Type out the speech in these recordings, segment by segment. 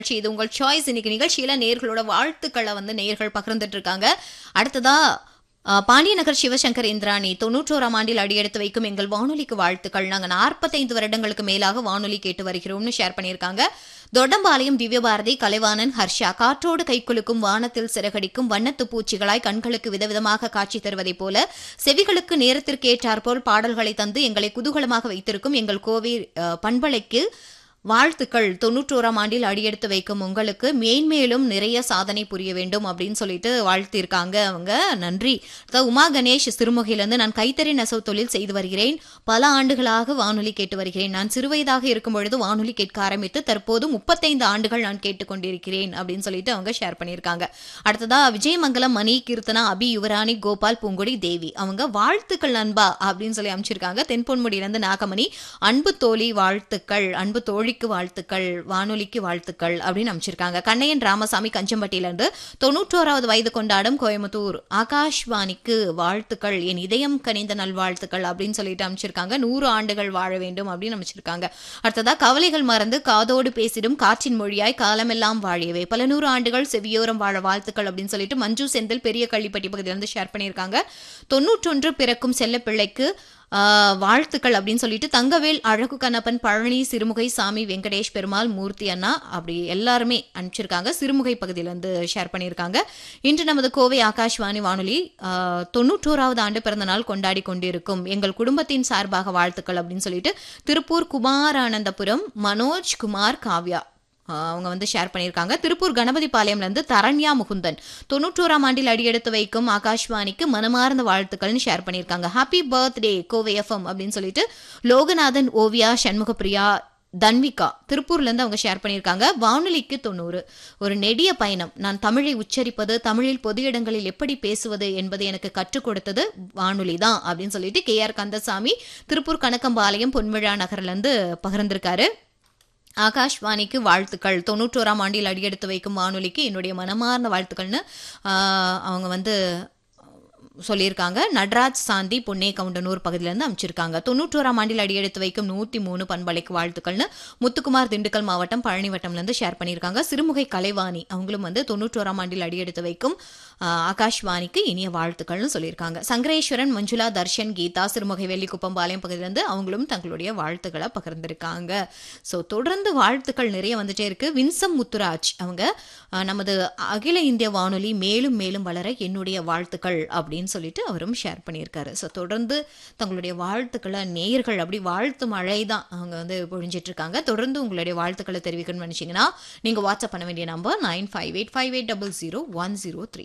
நிகழ்ச்சி இது உங்கள் சாய்ஸ் இன்னைக்கு நிகழ்ச்சியில நேர்களோட வாழ்த்துக்களை வந்து நேர்கள் பகிர்ந்துட்டு இருக்காங்க அடுத்ததா அஹ், பாண்டியநகர் சிவசங்கர் இந்திராணி தொண்ணூற்றோராம் ஆண்டில் அடியெடுத்து வைக்கும் எங்கள் வானொலிக்கு வாழ்த்துக்கள் நாங்க நாற்பத்தைந்து வருடங்களுக்கு மேலாக வானொலி கேட்டு வருகிறோம்னு ஷேர் பண்ணியிருக்காங்க தொட்டம்பாளையம் திவ்யபாரதி கலைவாணன் ஹர்ஷா காற்றோடு கைக்குலுக்கும் வானத்தில் சிறகடிக்கும் வண்ணத்து பூச்சிகளாய் கண்களுக்கு விதவிதமாக காட்சி தருவதைப் போல செவிகளுக்கு நேரத்திற்கு ஏற்றாற்போல் பாடல்களை தந்து எங்களை குதூகலமாக வைத்திருக்கும் எங்கள் கோவை அஹ், பண்பலைக்கு வாழ்த்துக்கள் தொண்ணூற்றோராம் ஆண்டில் அடியெடுத்து வைக்கும் உங்களுக்கு மேன்மேலும் நிறைய சாதனை புரிய வேண்டும் அப்படின்னு சொல்லிட்டு வாழ்த்திருக்காங்க அவங்க நன்றி அதாவது உமா கணேஷ் சிறுமுகையிலிருந்து நான் கைத்தறி நெசவு தொழில் செய்து வருகிறேன் பல ஆண்டுகளாக வானொலி கேட்டு வருகிறேன் நான் சிறுவயதாக இருக்கும் பொழுது வானொலி கேட்க ஆரம்பித்து தற்போது முப்பத்தைந்து ஆண்டுகள் நான் கேட்டுக்கொண்டிருக்கிறேன் அப்படின்னு சொல்லிட்டு அவங்க ஷேர் பண்ணியிருக்காங்க அடுத்ததா விஜயமங்கலம் மணி கீர்த்தனா அபி யுவராணி கோபால் பூங்குடி தேவி அவங்க வாழ்த்துக்கள் நண்பா அப்படின்னு சொல்லி அமைச்சிருக்காங்க தென்பொன்முடியிலிருந்து நாகமணி அன்பு தோழி வாழ்த்துக்கள் அன்பு தோழிக்கு வாழ்த்துக்கள் வானொலிக்கு வாழ்த்துக்கள் அப்படின்னு அமைச்சிருக்காங்க கண்ணையன் ராமசாமி கஞ்சம்பட்டியிலிருந்து தொண்ணூற்றோராவது வயது கொண்டாடும் கோயம்புத்தூர் ஆகாஷ்வாணிக்கு வாழ்த்துக்கள் என் இதயம் கனிந்த நல்வாழ்த்துக்கள் அப்படின்னு சொல்லிட்டு அமைச்சிருக்காங்க நூறு ஆண்டுகள் வாழ வேண்டும் அப்படின்னு அமைச்சிருக்காங்க அடுத்ததா கவலைகள் மறந்து காதோடு பேசிடும் காற்றின் மொழியாய் காலமெல்லாம் வாழியவே பல நூறு ஆண்டுகள் செவியோரம் வாழ வாழ்த்துக்கள் அப்படின்னு சொல்லிட்டு மஞ்சு செந்தில் பெரிய கள்ளிப்பட்டி பகுதியிலிருந்து ஷேர் பண்ணியிருக்காங்க தொண்ணூற்றொன்று பிறக்கும் செல்லப்பிள்ளைக்கு ஆஹ், வாழ்த்துக்கள் அப்படின்னு சொல்லிட்டு தங்கவேல் அழகு கண்ணப்பன் பழனி சிறுமுகை சாமி வெங்கடேஷ் பெருமாள் மூர்த்தி அண்ணா அப்படி எல்லாருமே அனுப்பிச்சிருக்காங்க சிறுமுகை பகுதியிலேருந்து ஷேர் பண்ணியிருக்காங்க இன்று நமது கோவை ஆகாஷ்வாணி வானொலி ஆஹ், தொண்ணூற்றோராவது ஆண்டு பிறந்த நாள் கொண்டாடி கொண்டிருக்கும் எங்கள் குடும்பத்தின் சார்பாக வாழ்த்துக்கள் அப்படின்னு சொல்லிட்டு திருப்பூர் குமாரானந்தபுரம் மனோஜ் குமார் காவ்யா ஆஹ் அவங்க வந்து ஷேர் பண்ணியிருக்காங்க திருப்பூர் கணபதிபாளையம்ல இருந்து தரண்யா முகுந்தன் தொண்ணூற்றோராம் ஆண்டில் அடியெடுத்து வைக்கும் ஆகாஷ்வாணிக்கு மனமார்ந்த வாழ்த்துக்கள்னு ஷேர் பண்ணியிருக்காங்க ஹாப்பி பர்த்டே கோவை எஃப்எம் அப்படின்னு சொல்லிட்டு லோகநாதன் ஓவியா சண்முகப்பிரியா தன்விகா திருப்பூர்ல இருந்து அவங்க ஷேர் பண்ணியிருக்காங்க வானொலிக்கு தொண்ணூறு ஒரு நெடிய பயணம் நான் தமிழை உச்சரிப்பது தமிழில் பொது இடங்களில் எப்படி பேசுவது என்பதை எனக்கு கற்றுக் கொடுத்தது வானொலி தான் அப்படின்னு சொல்லிட்டு கே ஆர் கந்தசாமி திருப்பூர் கணக்கம்பாளையம் பொன்விழா நகர்ல இருந்து பகிர்ந்திருக்காரு ஆகாஷ்வாணிக்கு வாழ்த்துக்கள் தொண்ணூற்றோராம் ஆண்டில் அடியெடுத்து வைக்கும் வானொலிக்கு என்னுடைய மனமார்ந்த வாழ்த்துக்கள்னு ஆஹ், அவங்க வந்து சொல்லியிருக்காங்க நட்ராஜ் சாந்தி பொன்னே கவுண்டனூர் பகுதியிலேருந்து அமைச்சிருக்காங்க தொண்ணூற்றோராம் ஆண்டில் அடியெடுத்து வைக்கும் நூற்றி மூணு பண்பலைக்கு வாழ்த்துக்கள்னு முத்துக்குமார் திண்டுக்கல் மாவட்டம் பழனி வட்டம்லேருந்து ஷேர் பண்ணியிருக்காங்க சிறுமுகை கலைவாணி அவங்களும் வந்து தொண்ணூற்றோராம் ஆண்டில் அடியெடுத்து வைக்கும் ஆஹ், ஆகாஷ்வாணிக்கு இனிய வாழ்த்துக்கள்னு சொல்லியிருக்காங்க சங்கரேஸ்வரன் மஞ்சுளா தர்ஷன் கீதா சிறுமுகை வெள்ளிக்குப்பம் பாளையம் பகுதியிலேருந்து அவங்களும் தங்களுடைய வாழ்த்துக்களை பகிர்ந்திருக்காங்க ஸோ தொடர்ந்து வாழ்த்துக்கள் நிறைய வந்துட்டே இருக்கு வின்சம் முத்துராஜ் அவங்க ஆஹ், நமது அகில இந்திய வானொலி மேலும் மேலும் வளர என்னுடைய வாழ்த்துக்கள் அப்படின்னு சொல்லிட்டு அவரும் ஷேர் பண்ணியிருக்காரு ஸோ தொடர்ந்து தங்களுடைய வாழ்த்துக்களை நேயர்கள் அப்படி வாழ்த்து மழை தான் அவங்க வந்து பொழிஞ்சிட்டு இருக்காங்க தொடர்ந்து உங்களுடைய வாழ்த்துக்களை தெரிவிக்கணும்னு நினைச்சீங்கன்னா நீங்க வாட்ஸ்அப் பண்ண வேண்டிய number nine five eight five eight double zero one zero three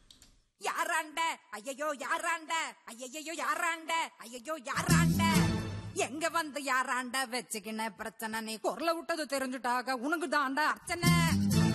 யாராண்ட ஐயையோ யாராண்ட ஐயையோ யாராண்ட ஐயையோ யாராண்ட எங்க வந்து யாராண்ட வச்சுக்கின பிரச்சனை நீ குரல விட்டது தெரிஞ்சுட்டாக உனக்கு தாண்டா அர்ச்சனை